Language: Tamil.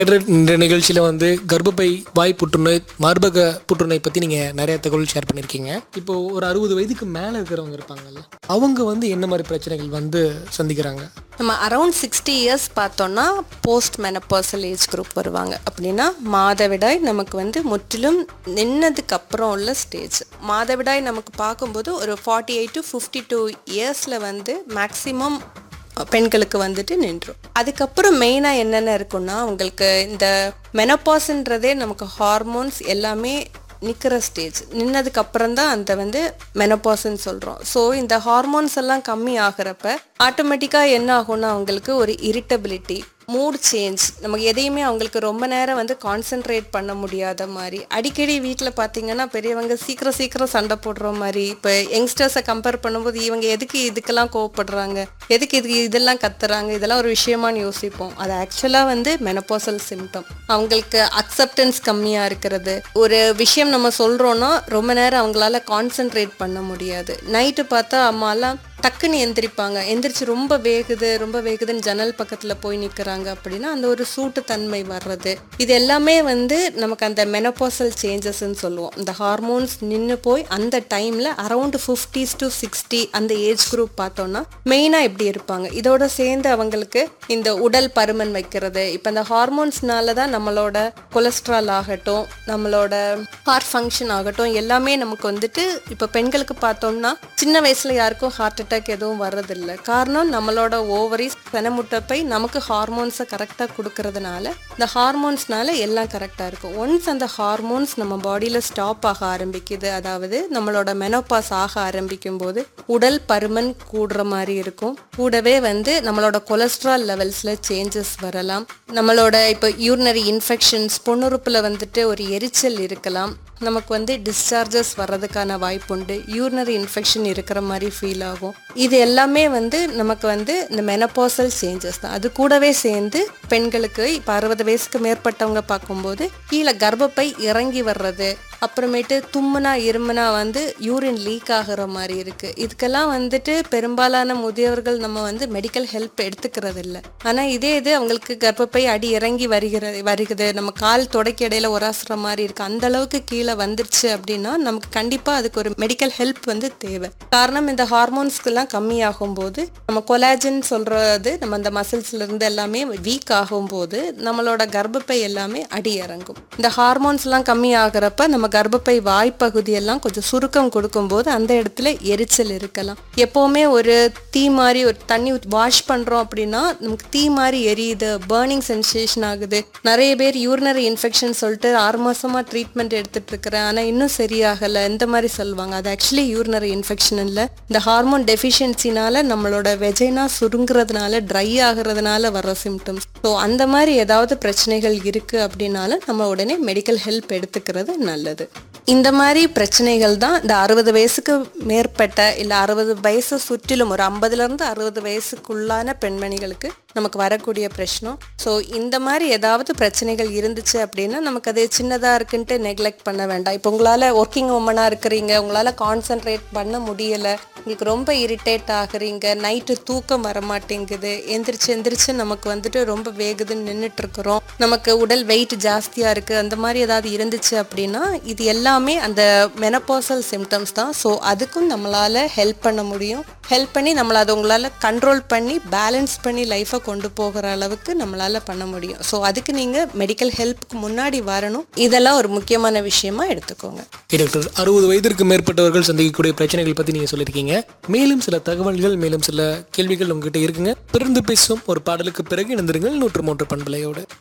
இந்த நிகழ்ச்சியில் வந்து கர்ப்பப்பை வாய் புற்றுநோய் மார்பக புற்றுநோய் பற்றி நீங்கள் நிறைய தகவல் ஷேர் பண்ணியிருக்கீங்க இப்போ ஒரு அறுபது வயதுக்கு மேலே இருக்கிறவங்க இருப்பாங்கல்ல அவங்க வந்து என்ன மாதிரி பிரச்சனைகள் வந்து சந்திக்கிறாங்க நம்ம அரௌண்ட் சிக்ஸ்டி இயர்ஸ் பார்த்தோம்னா போஸ்ட் மெனப்பர்சல் ஏஜ் குரூப் வருவாங்க அப்படின்னா மாதவிடாய் நமக்கு வந்து முற்றிலும் நின்னதுக்கு அப்புறம் உள்ள ஸ்டேஜ் மாதவிடாய் நமக்கு பார்க்கும்போது ஒரு forty eight to fifty two இயர்ஸில் வந்து மேக்ஸிமம் பெண்களுக்கு வந்துட்டு நின்றும் அதுக்கப்புறம் மெயினாக என்னென்ன இருக்குன்னா உங்களுக்கு இந்த மெனப்பாஸ்ன்றதே நமக்கு ஹார்மோன்ஸ் எல்லாமே நிற்கிற ஸ்டேஜ் நின்னதுக்கு அப்புறம் தான் அந்த வந்து மெனப்பாஸ்ன்னு சொல்கிறோம் ஸோ இந்த ஹார்மோன்ஸ் எல்லாம் கம்மி ஆகிறப்ப ஆட்டோமேட்டிக்காக என்ன ஆகும்னா அவங்களுக்கு ஒரு இரிட்டபிலிட்டி மூட் சேஞ்ச் நமக்கு எதையுமே அவங்களுக்கு ரொம்ப நேரம் வந்து கான்சென்ட்ரேட் பண்ண முடியாத மாதிரி அடிக்கடி வீட்டில் பார்த்தீங்கன்னா பெரியவங்க சீக்கிரம் சீக்கிரம் சண்டை போடுற மாதிரி இப்போ யங்ஸ்டர்ஸை கம்பேர் பண்ணும்போது இவங்க எதுக்கு இதுக்கெல்லாம் கோவப்படுறாங்க எதுக்கு இதுக்கு இதெல்லாம் கத்துறாங்க இதெல்லாம் ஒரு விஷயமான்னு யோசிப்போம் அது ஆக்சுவலாக வந்து மெனப்போசல் சிம்டம் அவங்களுக்கு அக்செப்டன்ஸ் கம்மியாக இருக்கிறது ஒரு விஷயம் நம்ம சொல்கிறோன்னா ரொம்ப நேரம் அவங்களால கான்சென்ட்ரேட் பண்ண முடியாது நைட்டு பார்த்தா அம்மாலாம் டக்குன்னு எந்திரிப்பாங்க எந்திரிச்சு ரொம்ப வேகுது ரொம்ப வேகுதுன்னு ஜன்னல் பக்கத்தில் போய் நிற்கிறாங்க அப்படின்னா அந்த ஒரு சூட்டு தன்மை வர்றது இது எல்லாமே வந்து நமக்கு அந்த மெனப்போசல் சேஞ்சஸ்ன்னு சொல்லுவோம் இந்த ஹார்மோன்ஸ் நின்று போய் அந்த டைமில் அரௌண்ட் ஃபிஃப்டிஸ் டு சிக்ஸ்டி அந்த ஏஜ் குரூப் பார்த்தோம்னா மெயினாக எப்படி இருப்பாங்க இதோட சேர்ந்து அவங்களுக்கு இந்த உடல் பருமன் வைக்கிறது இப்போ இந்த ஹார்மோன்ஸ்னால தான் நம்மளோட கொலஸ்ட்ரால் ஆகட்டும் நம்மளோட ஹார்ட் ஃபங்க்ஷன் ஆகட்டும் எல்லாமே நமக்கு வந்துட்டு இப்போ பெண்களுக்கு பார்த்தோம்னா சின்ன வயசுல யாருக்கும் ஹார்ட் அட்டாக் எதுவும் வர்றதில்ல காரணம் நம்மளோட ஓவரிஸ் செனமுட்டப்பை நமக்கு ஹார்மோன்ஸை கரெக்டாக கொடுக்கறதுனால இந்த ஹார்மோன்ஸ்னால எல்லாம் கரெக்டாக இருக்கும் ஒன்ஸ் அந்த ஹார்மோன்ஸ் நம்ம பாடியில் ஸ்டாப் ஆக ஆரம்பிக்குது அதாவது நம்மளோட மெனோபாஸ் ஆக ஆரம்பிக்கும் போது உடல் பருமன் கூடுற மாதிரி இருக்கும் கூடவே வந்து நம்மளோட கொலஸ்ட்ரால் லெவல்ஸில் சேஞ்சஸ் வரலாம் நம்மளோட இப்போ யூரினரி இன்ஃபெக்ஷன்ஸ் பொண்ணுறுப்பில் வந்துட்டு ஒரு எரிச்சல் இருக்கலாம் நமக்கு வந்து டிஸ்சார்ஜஸ் வர்றதுக்கான வாய்ப்புண்டு யூரினரி இன்ஃபெக்ஷன் இருக்கிற மாதிரி ஃபீல் ஆகும் இது எல்லாமே வந்து நமக்கு வந்து இந்த மெனப்போசல் சேஞ்சஸ் தான் அது கூடவே சேர்ந்து பெண்களுக்கு இப்போ அறுபது வயசுக்கு மேற்பட்டவங்க பார்க்கும்போது கீழே கர்ப்பப்பை இறங்கி வர்றது அப்புறமேட்டு தும்முனா இருமுனா வந்து யூரின் லீக் ஆகுற மாதிரி இருக்கு இதுக்கெல்லாம் வந்துட்டு பெரும்பாலான முதியவர்கள் நம்ம வந்து மெடிக்கல் ஹெல்ப் எடுத்துக்கிறது இல்லை ஆனால் இதே இது அவங்களுக்கு கர்ப்பப்பை அடி இறங்கி வருகிறது வருகுது நம்ம கால் தொடக்க இடையில உராசுற மாதிரி இருக்கு அந்த அளவுக்கு கீழே வந்துருச்சு அப்படின்னா நமக்கு கண்டிப்பாக அதுக்கு ஒரு மெடிக்கல் ஹெல்ப் வந்து தேவை காரணம் இந்த ஹார்மோன்ஸ்க்கெல்லாம் கம்மியாகும் போது நம்ம கொலாஜன் சொல்றது நம்ம அந்த மசில்ஸ்ல இருந்து எல்லாமே வீக் ஆகும்போது நம்மளோட கர்ப்பப்பை எல்லாமே அடி இறங்கும் இந்த ஹார்மோன்ஸ் எல்லாம் கம்மி ஆகிறப்ப நம்ம கர்ப்பப்பை வாய்ப்பகுதி எல்லாம் கொஞ்சம் சுருக்கம் கொடுக்கும்போது அந்த இடத்துல எரிச்சல் இருக்கலாம் எப்பவுமே ஒரு தீ மாதிரி ஒரு தண்ணி வாஷ் பண்றோம் அப்படின்னா நமக்கு தீ மாதிரி எரியுது பேர்னிங் சென்சேஷன் ஆகுது நிறைய பேர் யூரினரி இன்ஃபெக்ஷன் சொல்லிட்டு ஆறு மாசமா ட்ரீட்மெண்ட் எடுத்துட்டு இருக்கிறேன் ஆனா இன்னும் சரியாகல இந்த மாதிரி சொல்லுவாங்க அது ஆக்சுவலி யூரினரி இன்ஃபெக்ஷன் இல்லை இந்த ஹார்மோன் டெஃபிஷியன்சினால நம்மளோட வெஜைனா சுருங்குறதுனால ட்ரை ஆகுறதுனால வர சிம்டம்ஸ் ஸோ அந்த மாதிரி ஏதாவது பிரச்சனைகள் இருக்கு அப்படின்னாலும் நம்ம உடனே மெடிக்கல் ஹெல்ப் எடுத்துக்கிறது நல்லது இந்த மாதிரி பிரச்சனைகள் தான் இந்த அறுபது வயசுக்கு மேற்பட்ட இல்லை அறுபது வயசு சுற்றிலும் ஒரு ஐம்பதுலேருந்து அறுபது வயசுக்குள்ளான பெண்மணிகளுக்கு நமக்கு வரக்கூடிய பிரச்சனை ஸோ இந்த மாதிரி ஏதாவது பிரச்சனைகள் இருந்துச்சு அப்படின்னா நமக்கு அது சின்னதாக இருக்குன்ட்டு நெக்லெக்ட் பண்ண வேண்டாம் இப்போ உங்களால் ஒர்க்கிங் உமனாக இருக்கிறீங்க உங்களால் கான்சென்ட்ரேட் பண்ண முடியலை உங்களுக்கு ரொம்ப இரிட்டேட் ஆகுறீங்க நைட்டு தூக்கம் வர மாட்டேங்குது எந்திரிச்சு எந்திரிச்சு நமக்கு வந்துட்டு ரொம்ப வேகுதுன்னு நின்றுட்டு இருக்கிறோம் நமக்கு உடல் வெயிட் ஜாஸ்தியாக இருக்குது அந்த மாதிரி ஏதாவது இருந்துச்சு அப்படின்னா இது எல்லாமே அந்த மெனப்போசல் சிம்டம்ஸ் தான் ஸோ அதுக்கும் நம்மளால் ஹெல்ப் பண்ண முடியும் ஹெல்ப் பண்ணி நம்மளை அதை உங்களால் கண்ட்ரோல் பண்ணி பேலன்ஸ் பண்ணி லைஃப்பை கொண்டு போகிற அளவுக்கு நம்மளால் பண்ண முடியும் ஸோ அதுக்கு நீங்கள் மெடிக்கல் ஹெல்ப்புக்கு முன்னாடி வரணும் இதெல்லாம் ஒரு முக்கியமான விஷயமா எடுத்துக்கோங்க ஓகே டாக்டர் அறுபது வயதிற்கு மேற்பட்டவர்கள் சந்திக்கக்கூடிய பிரச்சனைகள் பற்றி நீங்கள் சொல்லியிருக்கீங்க மேலும் சில தகவல்கள் மேலும் சில கேள்விகள் உங்ககிட்ட இருக்குங்க தொடர்ந்து பேசும் ஒரு பாடலுக்கு பிறகு இணைந்திருங்கள் நூற்று மூன்று பண்பலையோடு